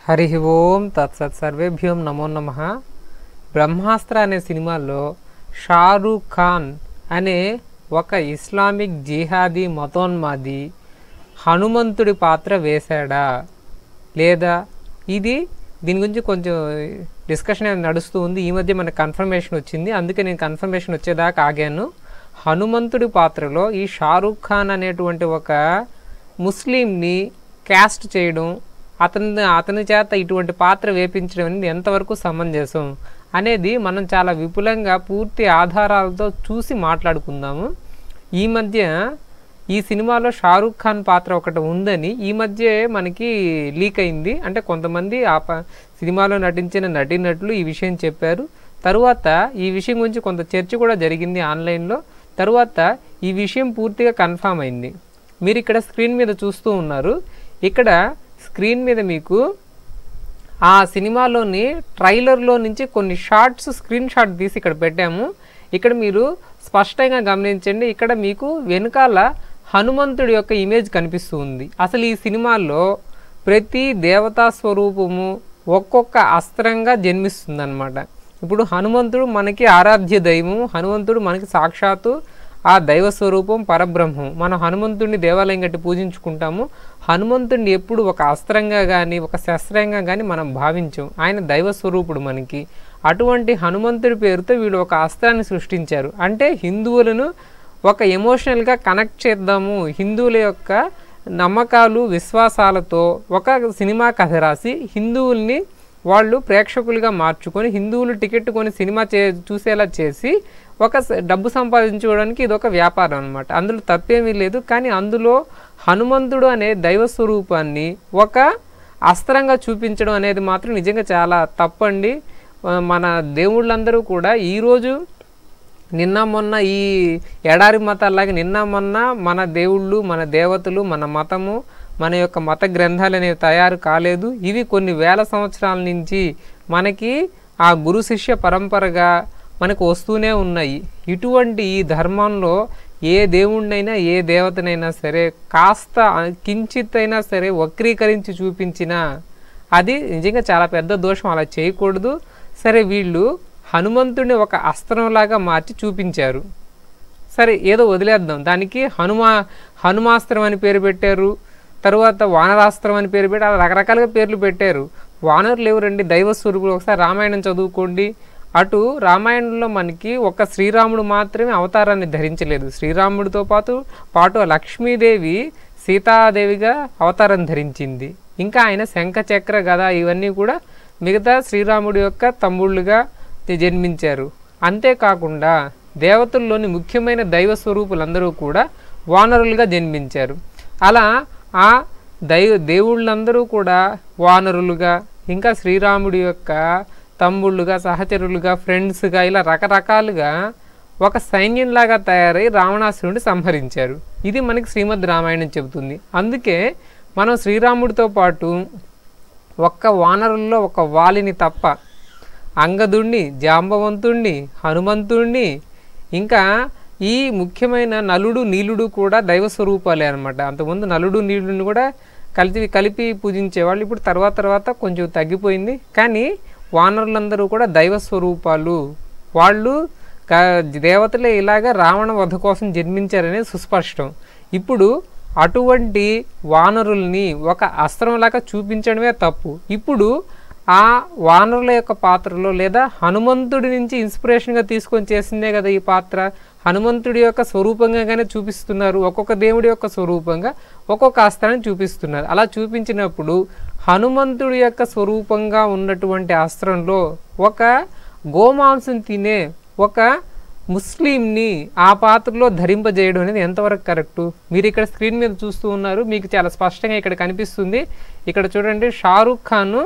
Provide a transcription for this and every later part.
హరి ఓం తత్సత్ సర్వేభ్యోం నమో నమ బ్రహ్మాస్త్ర అనే సినిమాలో షారూఖ్ ఖాన్ అనే ఒక ఇస్లామిక్ జిహాదీ మతోన్మాది హనుమంతుడి పాత్ర వేశాడా లేదా ఇది దీని గురించి కొంచెం డిస్కషన్ అనేది నడుస్తూ ఉంది ఈ మధ్య మనకు కన్ఫర్మేషన్ వచ్చింది అందుకే నేను కన్ఫర్మేషన్ వచ్చేదాకా ఆగాను హనుమంతుడి పాత్రలో ఈ షారూఖ్ ఖాన్ అనేటువంటి ఒక ముస్లింని క్యాస్ట్ చేయడం అతని అతని చేత ఇటువంటి పాత్ర వేపించడం అనేది ఎంతవరకు సమంజసం అనేది మనం చాలా విపులంగా పూర్తి ఆధారాలతో చూసి మాట్లాడుకుందాము ఈ మధ్య ఈ సినిమాలో షారూఖ్ ఖాన్ పాత్ర ఒకటి ఉందని ఈ మధ్య మనకి లీక్ అయింది అంటే కొంతమంది ఆ ప- సినిమాలో నటించిన నటీనటులు ఈ విషయం చెప్పారు తరువాత ఈ విషయం గురించి కొంత చర్చ కూడా జరిగింది ఆన్లైన్లో తరువాత ఈ విషయం పూర్తిగా కన్ఫామ్ అయింది మీరు ఇక్కడ స్క్రీన్ మీద చూస్తూ ఉన్నారు ఇక్కడ స్క్రీన్ మీద మీకు ఆ సినిమాలోని ట్రైలర్లో నుంచి కొన్ని షార్ట్స్ స్క్రీన్ షాట్ తీసి ఇక్కడ పెట్టాము ఇక్కడ మీరు స్పష్టంగా గమనించండి ఇక్కడ మీకు వెనకాల హనుమంతుడి యొక్క ఇమేజ్ కనిపిస్తూ ఉంది అసలు ఈ సినిమాలో ప్రతి దేవతా స్వరూపము ఒక్కొక్క అస్త్రంగా జన్మిస్తుందన్నమాట ఇప్పుడు హనుమంతుడు మనకి ఆరాధ్య దైవం హనుమంతుడు మనకి సాక్షాత్తు ఆ దైవ స్వరూపం పరబ్రహ్మం మనం హనుమంతుడిని దేవాలయం గట్టి పూజించుకుంటాము హనుమంతుడిని ఎప్పుడు ఒక అస్త్రంగా కానీ ఒక శస్త్రంగా కానీ మనం భావించాం ఆయన దైవ స్వరూపుడు మనకి అటువంటి హనుమంతుడి పేరుతో వీళ్ళు ఒక అస్త్రాన్ని సృష్టించారు అంటే హిందువులను ఒక ఎమోషనల్గా కనెక్ట్ చేద్దాము హిందువుల యొక్క నమ్మకాలు విశ్వాసాలతో ఒక సినిమా కథ రాసి హిందువుల్ని వాళ్ళు ప్రేక్షకులుగా మార్చుకొని హిందువులు టికెట్ కొని సినిమా చే చూసేలా చేసి ఒక స- డబ్బు సంపాదించుకోవడానికి ఇది ఒక వ్యాపారం అనమాట అందులో తప్పేమీ లేదు కానీ అందులో హనుమంతుడు అనే దైవ స్వరూపాన్ని ఒక అస్త్రంగా చూపించడం అనేది మాత్రం నిజంగా చాలా తప్పండి ఆ, మన దేవుళ్ళందరూ కూడా ఈరోజు నిన్న మొన్న ఈ ఎడారి మతాల్లాగా నిన్న మొన్న మన దేవుళ్ళు మన దేవతలు మన మతము మన యొక్క మత గ్రంథాలు అనేవి తయారు కాలేదు ఇవి కొన్ని వేల సంవత్సరాల నుంచి మనకి ఆ గురు శిష్య పరంపరగా మనకు వస్తూనే ఉన్నాయి ఇటువంటి ఈ ధర్మంలో ఏ దేవుణ్ణైనా ఏ దేవతనైనా సరే కాస్త కించిత్ అయినా సరే వక్రీకరించి చూపించినా అది నిజంగా చాలా పెద్ద దోషం అలా చేయకూడదు సరే వీళ్ళు హనుమంతుడిని ఒక అస్త్రంలాగా మార్చి చూపించారు సరే ఏదో వదిలేద్దాం దానికి హనుమా హనుమాస్త్రం అని పేరు పెట్టారు తరువాత వానరాస్త్రం అని పేరు పెట్టి అలా రకరకాలుగా పేర్లు పెట్టారు వానరులు ఎవరండి దైవ స్వరూపులు ఒకసారి రామాయణం చదువుకోండి అటు రామాయణంలో మనకి ఒక శ్రీరాముడు మాత్రమే అవతారాన్ని ధరించలేదు శ్రీరాముడితో పాటు పాటు ఆ లక్ష్మీదేవి సీతాదేవిగా అవతారం ధరించింది ఇంకా ఆయన శంఖ చక్ర గద ఇవన్నీ కూడా మిగతా శ్రీరాముడి యొక్క తమ్ముళ్ళుగా జన్మించారు అంతేకాకుండా దేవతల్లోని ముఖ్యమైన దైవ స్వరూపులందరూ కూడా వానరులుగా జన్మించారు అలా ఆ దైవ దేవుళ్ళందరూ కూడా వానరులుగా ఇంకా శ్రీరాముడి యొక్క తమ్ముళ్ళుగా సహచరులుగా ఫ్రెండ్స్గా ఇలా రకరకాలుగా ఒక సైన్యంలాగా తయారై రావణాసురుడిని సంహరించారు ఇది మనకి శ్రీమద్ రామాయణం చెబుతుంది అందుకే మనం శ్రీరాముడితో పాటు ఒక్క వానరుల్లో ఒక వాలిని తప్ప అంగదుణ్ణి జాంబవంతుణ్ణి హనుమంతుణ్ణి ఇంకా ఈ ముఖ్యమైన నలుడు నీలుడు కూడా దైవ స్వరూపాలే అనమాట అంతకుముందు నలుడు నీలుడిని కూడా కలిపి కలిపి పూజించేవాళ్ళు ఇప్పుడు తర్వాత తర్వాత కొంచెం తగ్గిపోయింది కానీ వానరులందరూ కూడా దైవ స్వరూపాలు వాళ్ళు క- దేవతలే ఇలాగా రావణ వధ కోసం జన్మించారనేది సుస్పష్టం ఇప్పుడు అటువంటి వానరుల్ని ఒక అస్త్రంలాగా చూపించడమే తప్పు ఇప్పుడు ఆ వానరుల యొక్క పాత్రలో లేదా హనుమంతుడి నుంచి ఇన్స్పిరేషన్గా తీసుకొని చేసిందే కదా ఈ పాత్ర హనుమంతుడి యొక్క స్వరూపంగానే చూపిస్తున్నారు ఒక్కొక్క దేవుడి యొక్క స్వరూపంగా ఒక్కొక్క అస్త్రాన్ని చూపిస్తున్నారు అలా చూపించినప్పుడు హనుమంతుడి యొక్క స్వరూపంగా ఉన్నటువంటి అస్త్రంలో ఒక గోమాంసం తినే ఒక ముస్లింని ఆ పాత్రలో ధరింపజేయడం అనేది ఎంతవరకు కరెక్టు మీరు ఇక్కడ స్క్రీన్ మీద చూస్తూ ఉన్నారు మీకు చాలా స్పష్టంగా ఇక్కడ కనిపిస్తుంది ఇక్కడ చూడండి షారూఖ్ ఖాన్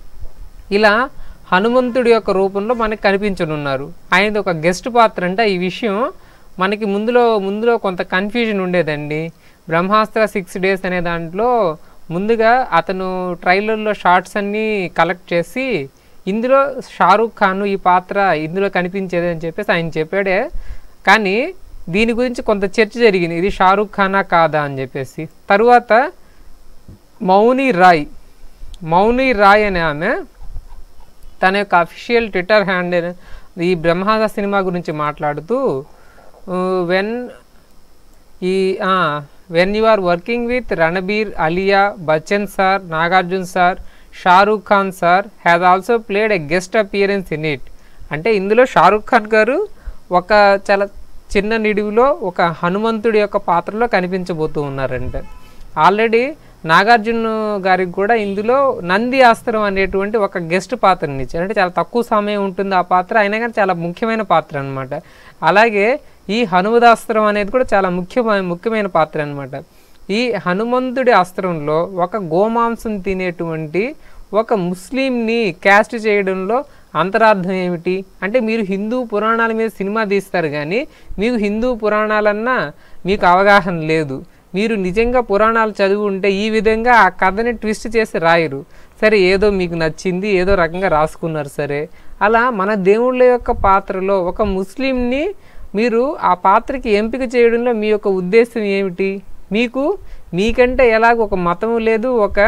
ఇలా హనుమంతుడి యొక్క రూపంలో మనకి కనిపించనున్నారు ఆయనది ఒక గెస్ట్ పాత్ర అంటే ఈ విషయం మనకి ముందులో ముందులో కొంత కన్ఫ్యూజన్ ఉండేదండి బ్రహ్మాస్త్ర సిక్స్ డేస్ అనే దాంట్లో ముందుగా అతను ట్రైలర్లో షార్ట్స్ అన్నీ కలెక్ట్ చేసి ఇందులో షారూఖ్ ఖాన్ ఈ పాత్ర ఇందులో కనిపించేది అని చెప్పేసి ఆయన చెప్పాడే కానీ దీని గురించి కొంత చర్చ జరిగింది ఇది షారూఖ్ ఖానా కాదా అని చెప్పేసి తరువాత మౌని రాయ్ మౌని రాయ్ అనే ఆమె తన యొక్క అఫీషియల్ ట్విట్టర్ హ్యాండిల్ ఈ బ్రహ్మాస్త్ర సినిమా గురించి మాట్లాడుతూ వెన్ ఈ when you are working with Ranbir Alia Bachchan sir Nagarjun sir Shahrukh Khan sir has also played a guest appearance in it అంటే ఇందులో షారూక్ ఖాన్ గారు ఒక చాలా చిన్న నిడివిలో ఒక హనుమంతుడి యొక్క పాత్రలో కనిపించబోతూ ఉన్నారంట ఆల్రెడీ నాగార్జున గారికి కూడా ఇందులో నంది అస్త్రం అనేటువంటి ఒక గెస్ట్ పాత్రని ఇచ్చారు అంటే చాలా తక్కువ సమయం ఉంటుంది ఆ పాత్ర అయినా కానీ చాలా ముఖ్యమైన పాత్ర అనమాట అలాగే ఈ హనుమదాస్త్రం అనేది కూడా చాలా ముఖ్యమైన ముఖ్యమైన పాత్ర అనమాట ఈ హనుమంతుడి అస్త్రంలో ఒక గోమాంసం తినేటువంటి ఒక ముస్లింని క్యాస్ట్ చేయడంలో అంతరార్థం ఏమిటి అంటే మీరు హిందూ పురాణాల మీద సినిమా తీస్తారు కానీ మీకు హిందూ పురాణాలన్నా మీకు అవగాహన లేదు మీరు నిజంగా పురాణాలు చదివి ఉంటే ఈ విధంగా ఆ కథని ట్విస్ట్ చేసి రాయరు సరే ఏదో మీకు నచ్చింది ఏదో రకంగా రాసుకున్నారు సరే అలా మన దేవుళ్ళ యొక్క పాత్రలో ఒక ముస్లింని మీరు ఆ పాత్రకి ఎంపిక చేయడంలో మీ యొక్క ఉద్దేశం ఏమిటి మీకు మీకంటే ఎలాగ ఒక మతం లేదు ఒక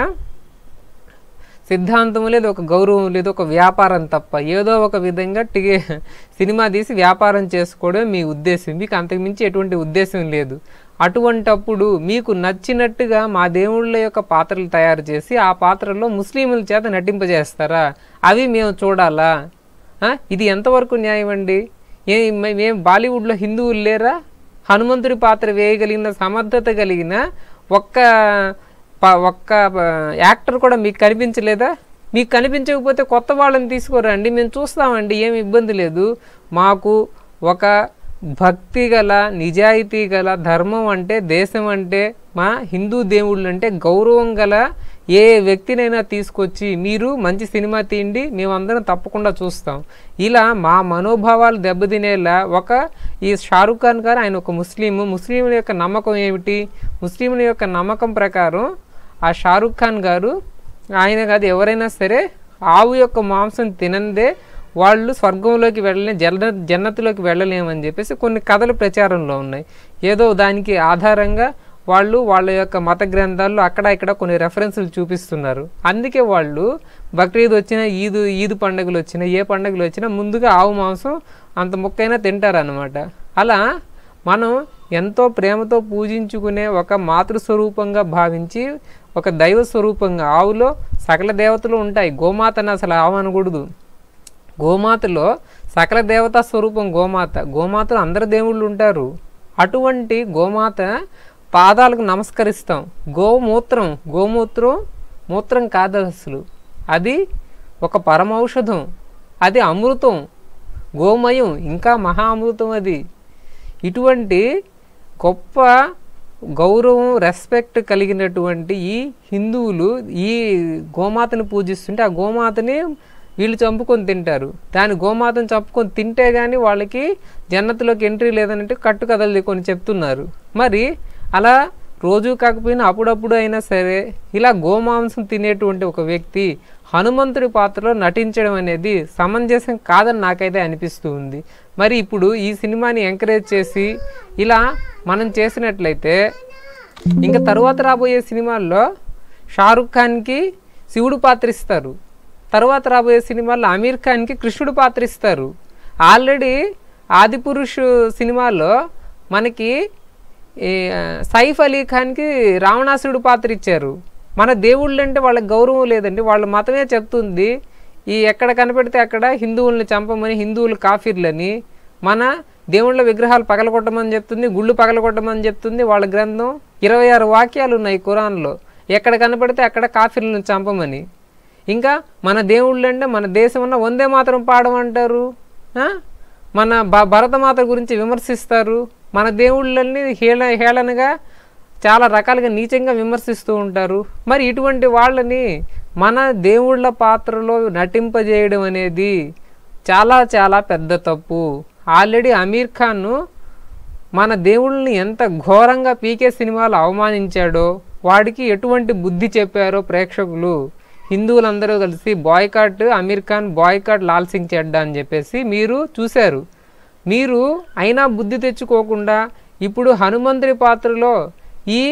సిద్ధాంతం లేదు ఒక గౌరవం లేదు ఒక వ్యాపారం తప్ప ఏదో ఒక విధంగా టిగే సినిమా తీసి వ్యాపారం చేసుకోవడం మీ ఉద్దేశం మీకు అంతకుమించి ఎటువంటి ఉద్దేశం లేదు అటువంటప్పుడు మీకు నచ్చినట్టుగా మా దేవుళ్ళ యొక్క పాత్రలు తయారు చేసి ఆ పాత్రలో ముస్లింల చేత నటింపజేస్తారా అవి మేము చూడాలా ఆ? ఇది ఎంతవరకు న్యాయం అండి ఏ మే- మేము బాలీవుడ్లో హిందువులు లేరా హనుమంతుడి పాత్ర వేయగలిగిన సమర్థత కలిగిన ఒక్క ప- ఒక్క ప- యాక్టర్ కూడా మీకు కనిపించలేదా మీకు కనిపించకపోతే కొత్త వాళ్ళని తీసుకురండి మేము చూస్తామండి ఏమి ఇబ్బంది లేదు మాకు ఒక భక్తి గల నిజాయితీ గల ధర్మం అంటే దేశం అంటే మా హిందూ దేవుళ్ళు అంటే గౌరవం గల ఏ వ్యక్తినైనా తీసుకొచ్చి మీరు మంచి సినిమా తీయండి మేమందరం తప్పకుండా చూస్తాం ఇలా మా మనోభావాలు దెబ్బతినేలా ఒక ఈ షారుఖ్ ఖాన్ గారు ఆయన ఒక ముస్లిం ముస్లింల యొక్క నమ్మకం ఏమిటి ముస్లింల యొక్క నమ్మకం ప్రకారం ఆ షారుఖ్ ఖాన్ గారు ఆయన కాదు ఎవరైనా సరే ఆవు యొక్క మాంసం తినందే వాళ్ళు స్వర్గంలోకి వెళ్ళలే జన్న జన్నతిలోకి వెళ్ళలేమని చెప్పేసి కొన్ని కథలు ప్రచారంలో ఉన్నాయి ఏదో దానికి ఆధారంగా వాళ్ళు వాళ్ళ యొక్క మత గ్రంథాల్లో అక్కడ ఇక్కడ కొన్ని రెఫరెన్సులు చూపిస్తున్నారు అందుకే వాళ్ళు బక్రీద్ వచ్చిన ఈద్ ఈద్ పండుగలు వచ్చినా ఏ పండుగలు వచ్చినా ముందుగా ఆవు మాంసం అంత ముక్కైనా తింటారనమాట అలా మనం ఎంతో ప్రేమతో పూజించుకునే ఒక మాతృస్వరూపంగా భావించి ఒక దైవ స్వరూపంగా ఆవులో సకల దేవతలు ఉంటాయి గోమాతను అసలు ఆవు అనకూడదు గోమాతలో సకల దేవతా స్వరూపం గోమాత గోమాతలో అందరు దేవుళ్ళు ఉంటారు అటువంటి గోమాత పాదాలకు నమస్కరిస్తాం గోమూత్రం గోమూత్రం మూత్రం కాదు అసలు అది ఒక పరమౌషధం అది అమృతం గోమయం ఇంకా మహా అమృతం అది ఇటువంటి గొప్ప గౌరవం రెస్పెక్ట్ కలిగినటువంటి ఈ హిందువులు ఈ గోమాతని పూజిస్తుంటే ఆ గోమాతని వీళ్ళు చంపుకొని తింటారు దాని గోమాతను చంపుకొని తింటే కానీ వాళ్ళకి జన్నతిలోకి ఎంట్రీ లేదనంటే కట్టు కథలు కొన్ని చెప్తున్నారు మరి అలా రోజు కాకపోయినా అప్పుడప్పుడు అయినా సరే ఇలా గోమాంసం తినేటువంటి ఒక వ్యక్తి హనుమంతుడి పాత్రలో నటించడం అనేది సమంజసం కాదని నాకైతే అనిపిస్తూ ఉంది మరి ఇప్పుడు ఈ సినిమాని ఎంకరేజ్ చేసి ఇలా మనం చేసినట్లయితే ఇంకా తరువాత రాబోయే సినిమాల్లో షారుఖ్ ఖాన్కి శివుడు పాత్ర ఇస్తారు తర్వాత రాబోయే సినిమాల్లో అమీర్ ఖాన్కి కృష్ణుడు పాత్ర ఇస్తారు ఆల్రెడీ ఆదిపురుషు సినిమాలో మనకి ఈ సైఫ్ అలీ ఖాన్కి రావణాసురుడు పాత్ర ఇచ్చారు మన దేవుళ్ళు అంటే వాళ్ళకి గౌరవం లేదండి వాళ్ళ మతమే చెప్తుంది ఈ ఎక్కడ కనపెడితే అక్కడ హిందువుల్ని చంపమని హిందువులు కాఫీర్లని మన దేవుళ్ళ విగ్రహాలు పగలగొట్టమని చెప్తుంది గుళ్ళు పగలగొట్టమని చెప్తుంది వాళ్ళ గ్రంథం ఇరవై ఆరు వాక్యాలు ఉన్నాయి ఖురాన్లో ఎక్కడ కనపడితే అక్కడ కాఫీర్లను చంపమని ఇంకా మన దేవుళ్ళు అంటే మన దేశం ఉన్న వందే మాత్రం పాడమంటారు ఆ? మన భ భరతమాత గురించి విమర్శిస్తారు మన దేవుళ్ళని హేళ హేళనగా చాలా రకాలుగా నీచంగా విమర్శిస్తూ ఉంటారు మరి ఇటువంటి వాళ్ళని మన దేవుళ్ళ పాత్రలో నటింపజేయడం అనేది చాలా చాలా పెద్ద తప్పు ఆల్రెడీ అమీర్ ఖాన్ను మన దేవుళ్ళని ఎంత ఘోరంగా పీకే సినిమాలు అవమానించాడో వాడికి ఎటువంటి బుద్ధి చెప్పారో ప్రేక్షకులు హిందువులందరూ కలిసి బాయ్కాట్ అమీర్ ఖాన్ బాయ్కాట్ లాల్ సింగ్ చెడ్డా అని చెప్పేసి మీరు చూశారు మీరు అయినా బుద్ధి తెచ్చుకోకుండా ఇప్పుడు హనుమంతుడి పాత్రలో ఈ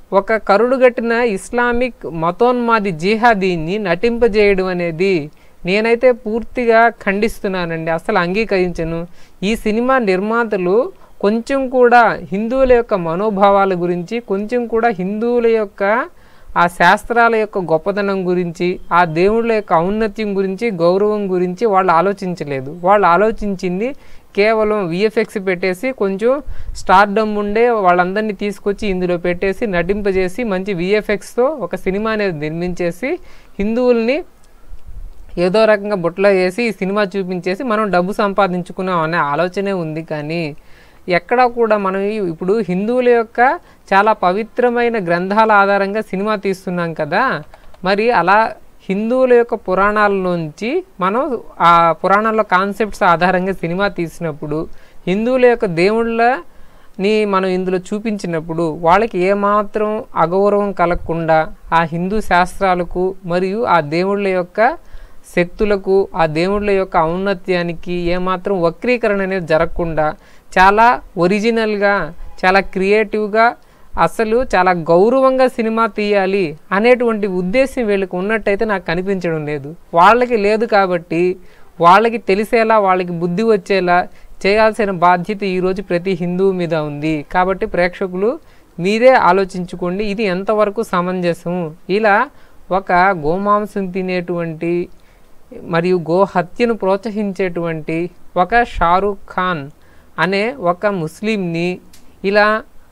ఒక కరుడుగట్టిన ఇస్లామిక్ మతోన్మాది జిహాదీని నటింపజేయడం అనేది నేనైతే పూర్తిగా ఖండిస్తున్నానండి అసలు అంగీకరించను ఈ సినిమా నిర్మాతలు కొంచెం కూడా హిందువుల యొక్క మనోభావాల గురించి కొంచెం కూడా హిందువుల యొక్క ఆ శాస్త్రాల యొక్క గొప్పతనం గురించి ఆ దేవుళ్ళ యొక్క ఔన్నత్యం గురించి గౌరవం గురించి వాళ్ళు ఆలోచించలేదు వాళ్ళు ఆలోచించింది కేవలం విఎఫ్ఎక్స్ పెట్టేసి కొంచెం స్టార్డమ్ ఉండే వాళ్ళందరినీ తీసుకొచ్చి ఇందులో పెట్టేసి నటింపజేసి మంచి విఎఫ్ఎక్స్తో ఒక సినిమా అనేది నిర్మించేసి హిందువుల్ని ఏదో రకంగా బుట్టలో వేసి ఈ సినిమా చూపించేసి మనం డబ్బు సంపాదించుకున్నాం అనే ఆలోచనే ఉంది కానీ ఎక్కడా కూడా మనం ఈ- ఇప్పుడు హిందువుల యొక్క చాలా పవిత్రమైన గ్రంథాల ఆధారంగా సినిమా తీస్తున్నాం కదా మరి అలా హిందువుల యొక్క పురాణాలలోంచి మనం ఆ పురాణాల్లో కాన్సెప్ట్స్ ఆధారంగా సినిమా తీసినప్పుడు హిందువుల యొక్క దేవుళ్ళని మనం ఇందులో చూపించినప్పుడు వాళ్ళకి ఏమాత్రం అగౌరవం కలగకుండా ఆ హిందూ శాస్త్రాలకు మరియు ఆ దేవుళ్ళ యొక్క శక్తులకు ఆ దేవుళ్ళ యొక్క ఔన్నత్యానికి ఏమాత్రం వక్రీకరణ అనేది జరగకుండా చాలా ఒరిజినల్గా చాలా క్రియేటివ్గా అసలు చాలా గౌరవంగా సినిమా తీయాలి అనేటువంటి ఉద్దేశం వీళ్ళకి ఉన్నట్టయితే నాకు కనిపించడం లేదు వాళ్ళకి లేదు కాబట్టి వాళ్ళకి తెలిసేలా వాళ్ళకి బుద్ధి వచ్చేలా చేయాల్సిన బాధ్యత ఈరోజు ప్రతి హిందువు మీద ఉంది కాబట్టి ప్రేక్షకులు మీరే ఆలోచించుకోండి ఇది ఎంతవరకు సమంజసం ఇలా ఒక గోమాంసం తినేటువంటి మరియు గో హత్యను ప్రోత్సహించేటువంటి ఒక షారూఖ్ ఖాన్ అనే ఒక ముస్లింని ఇలా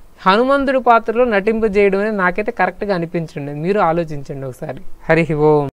హనుమంతుడి పాత్రలో నటింపజేయడం అనేది నాకైతే కరెక్ట్గా అనిపించండి మీరు ఆలోచించండి ఒకసారి హరి ఓం